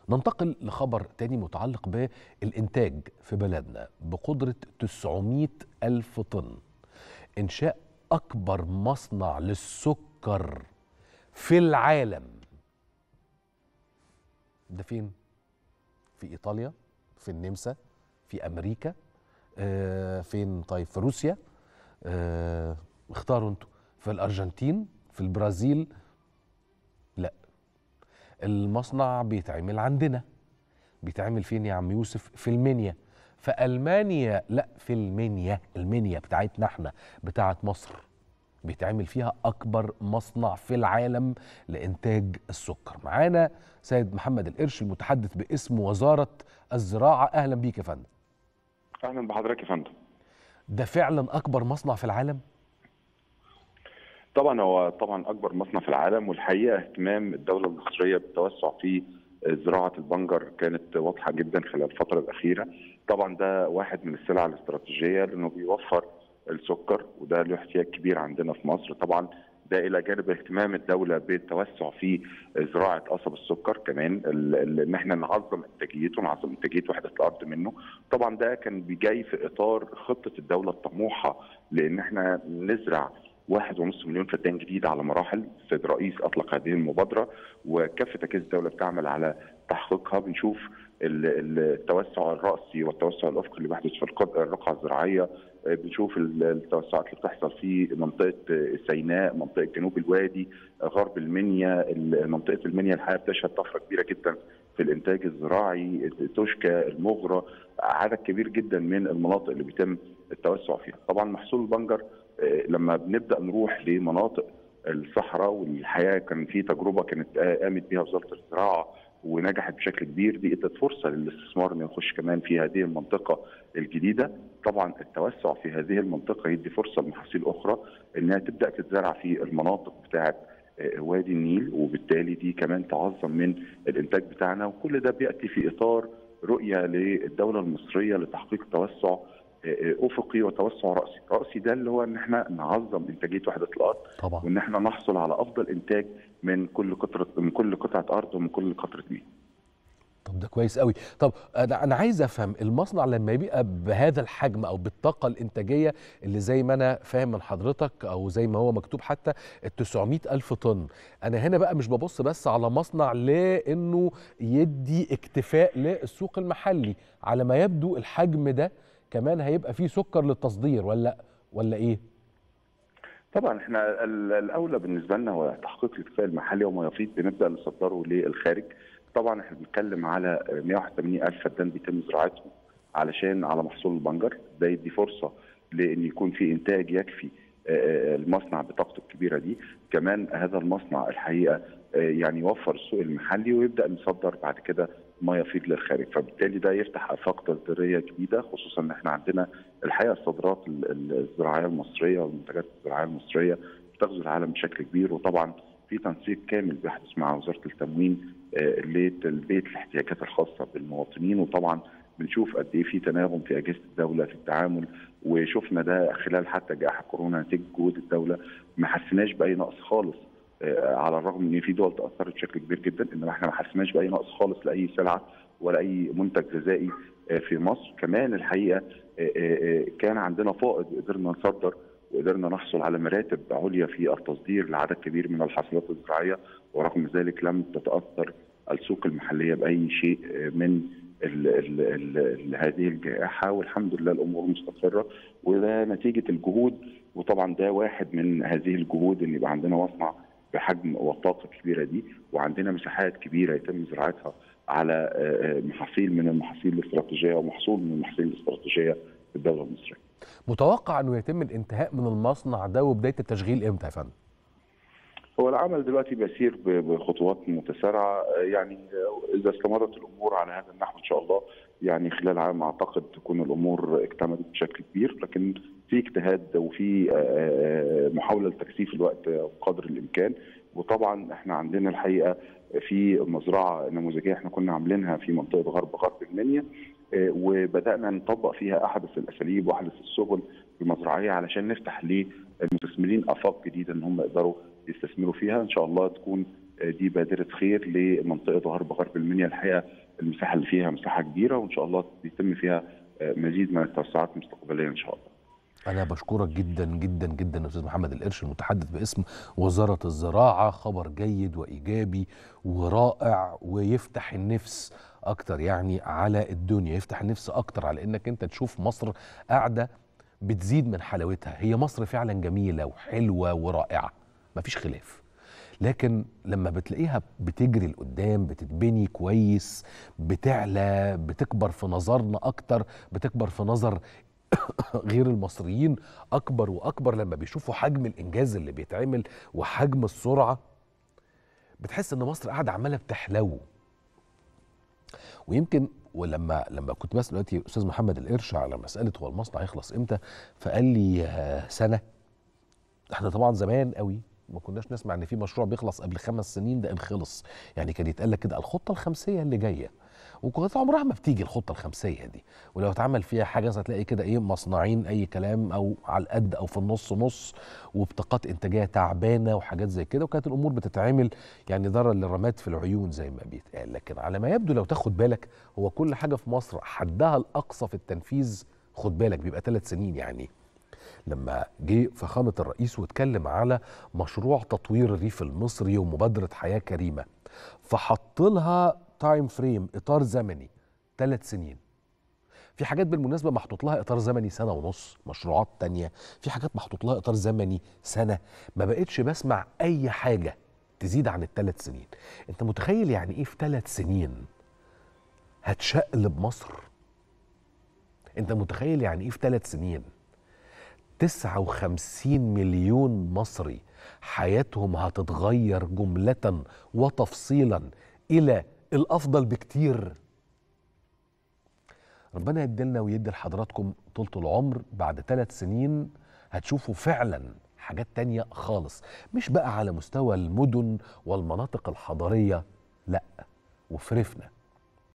ننتقل لخبر تاني متعلق بالإنتاج في بلدنا بقدرة 900 ألف طن إنشاء أكبر مصنع للسكر في العالم ده فين؟ في إيطاليا في النمسا في أمريكا آه فين طيب في روسيا آه اختاروا انتوا في الأرجنتين في البرازيل لا المصنع بيتعمل عندنا بيتعمل فين يا عم يوسف في المنيا في المانيا لا في المنيا المنيا بتاعتنا احنا بتاعت مصر بيتعمل فيها اكبر مصنع في العالم لانتاج السكر معانا سيد محمد القرش المتحدث باسم وزاره الزراعه اهلا بيك يا فندم اهلا بحضرتك يا فندم ده فعلا اكبر مصنع في العالم طبعا هو طبعا اكبر مصنع في العالم والحقيقه اهتمام الدوله المصريه بالتوسع في زراعه البنجر كانت واضحه جدا خلال الفتره الاخيره طبعا ده واحد من السلع الاستراتيجيه لانه بيوفر السكر وده له احتياج كبير عندنا في مصر طبعا ده الى جانب اهتمام الدوله بالتوسع في زراعه قصب السكر كمان ان احنا نعظم انتاجيته نعظم انتاجيه وحده الارض منه طبعا ده كان بيجي في اطار خطه الدوله الطموحه لان احنا نزرع واحد ونص مليون فدان جديد على مراحل السيد الرئيس اطلق هذه المبادره وكافه اجهزه الدوله بتعمل على تحقيقها بنشوف التوسع الراسي والتوسع الافقي اللي بيحدث في الرقعه الزراعيه بنشوف التوسعات اللي بتحصل في منطقه سيناء منطقه جنوب الوادي غرب المنيا منطقه المنيا الحقيقه بتشهد طفره كبيره جدا في الانتاج الزراعي توشكا المغرى عدد كبير جدا من المناطق اللي بيتم التوسع فيها طبعا محصول البنجر لما بنبدا نروح لمناطق الصحراء والحقيقه كان في تجربه كانت قامت بها وزاره الزراعه ونجحت بشكل كبير دي ادت فرصه للاستثمار انه يخش كمان في هذه المنطقه الجديده طبعا التوسع في هذه المنطقه يدي فرصه لمحاصيل اخرى انها تبدا تتزرع في المناطق بتاعه وادي النيل وبالتالي دي كمان تعظم من الانتاج بتاعنا وكل ده بياتي في اطار رؤيه للدوله المصريه لتحقيق توسع افقي وتوسع راسي، راسي ده اللي هو ان احنا نعظم انتاجيه وحده الارض طبعا وان احنا نحصل على افضل انتاج من كل قطره من كل قطعه ارض ومن كل قطره مياه. طب ده كويس قوي طب انا انا عايز افهم المصنع لما يبقى بهذا الحجم او بالطاقه الانتاجيه اللي زي ما انا فاهم من حضرتك او زي ما هو مكتوب حتى ال 900 الف طن انا هنا بقى مش ببص بس على مصنع لانه يدي اكتفاء للسوق المحلي على ما يبدو الحجم ده كمان هيبقى فيه سكر للتصدير ولا ولا ايه طبعا احنا الاولى بالنسبه لنا هو تحقيق الاكتفاء المحلي وما يفيد بنبدا نصدره للخارج طبعا احنا بنتكلم على 181 الف فدان بيتم زراعتهم علشان على محصول البنجر ده يدي فرصه لان يكون في انتاج يكفي المصنع بطاقته الكبيره دي كمان هذا المصنع الحقيقه يعني يوفر السوق المحلي ويبدا نصدر بعد كده ما يفيض للخارج فبالتالي ده يفتح افاق تصديريه جديده خصوصا ان احنا عندنا الحقيقه الصادرات الزراعيه المصريه والمنتجات الزراعيه المصريه بتغزو العالم بشكل كبير وطبعا في تنسيق كامل بيحدث مع وزاره التموين لتلبيه الاحتياجات الخاصه بالمواطنين وطبعا بنشوف قد ايه في تناغم في اجهزه الدوله في التعامل وشفنا ده خلال حتى جائحه كورونا نتيجه جهود الدوله ما حسيناش باي نقص خالص على الرغم ان في دول تاثرت بشكل كبير جدا انما احنا ما حسيناش باي نقص خالص لاي سلعه ولا اي منتج غذائي في مصر كمان الحقيقه كان عندنا فائض قدرنا نصدر وقدرنا نحصل على مراتب عليا في التصدير لعدد كبير من الحاصلات الزراعيه ورغم ذلك لم تتاثر السوق المحليه باي شيء من ال ال ال هذه الجائحه والحمد لله الامور مستقره وده نتيجه الجهود وطبعا ده واحد من هذه الجهود ان يبقى عندنا مصنع بحجم والطاقه الكبيره دي وعندنا مساحات كبيره يتم زراعتها على محاصيل من المحاصيل الاستراتيجيه ومحصول من المحاصيل الاستراتيجيه في الدوله المصريه. متوقع انه يتم الانتهاء من المصنع ده وبدايه التشغيل امتى يا فندم؟ هو العمل دلوقتي بيسير بخطوات متسارعه يعني اذا استمرت الامور على هذا النحو ان شاء الله يعني خلال عام اعتقد تكون الامور اكتملت بشكل كبير لكن في اجتهاد وفي محاوله لتكثيف الوقت قدر الامكان وطبعا احنا عندنا الحقيقه في مزرعه نموذجيه احنا كنا عاملينها في منطقه غرب غرب المنيا وبدانا نطبق فيها احدث الاساليب واحدث السبل المزرعيه علشان نفتح للمستثمرين افاق جديده ان هم يقدروا يستثمروا فيها ان شاء الله تكون دي بادره خير لمنطقه غرب غرب المنيا الحقيقه المساحه اللي فيها مساحه كبيره وان شاء الله يتم فيها مزيد من التوسعات المستقبليه ان شاء الله. أنا بشكرك جدا جدا جدا أستاذ محمد القرش المتحدث باسم وزارة الزراعة خبر جيد وإيجابي ورائع ويفتح النفس أكتر يعني على الدنيا يفتح النفس أكتر على إنك أنت تشوف مصر قاعدة بتزيد من حلاوتها هي مصر فعلا جميلة وحلوة ورائعة مفيش خلاف لكن لما بتلاقيها بتجري لقدام بتتبني كويس بتعلى بتكبر في نظرنا اكتر بتكبر في نظر غير المصريين اكبر واكبر لما بيشوفوا حجم الانجاز اللي بيتعمل وحجم السرعه بتحس ان مصر قاعده عماله بتحلو ويمكن ولما لما كنت بسال دلوقتي استاذ محمد القرش على مساله هو المصنع هيخلص امتى فقال لي آه، سنه احنا طبعا زمان قوي ما كناش نسمع ان في مشروع بيخلص قبل خمس سنين ده ان خلص يعني كان يتقال لك كده الخطه الخمسيه اللي جايه وكانت عمرها ما بتيجي الخطه الخمسيه دي ولو اتعمل فيها حاجه هتلاقي كده ايه مصنعين اي كلام او على القد او في النص نص وبطاقات انتاجيه تعبانه وحاجات زي كده وكانت الامور بتتعمل يعني ضرر للرماد في العيون زي ما بيتقال لكن على ما يبدو لو تاخد بالك هو كل حاجه في مصر حدها الاقصى في التنفيذ خد بالك بيبقى ثلاث سنين يعني لما جه فخامة الرئيس واتكلم على مشروع تطوير الريف المصري ومبادرة حياة كريمة فحط لها تايم فريم إطار زمني ثلاث سنين في حاجات بالمناسبة محطوط لها إطار زمني سنة ونص مشروعات تانية في حاجات محطوط لها إطار زمني سنة ما بقتش بسمع أي حاجة تزيد عن الثلاث سنين أنت متخيل يعني إيه في ثلاث سنين هتشقلب مصر أنت متخيل يعني إيه في ثلاث سنين 59 مليون مصري حياتهم هتتغير جملة وتفصيلا إلى الأفضل بكتير ربنا يديلنا ويدي لحضراتكم طولة العمر بعد ثلاث سنين هتشوفوا فعلا حاجات تانية خالص مش بقى على مستوى المدن والمناطق الحضرية لا وفي ريفنا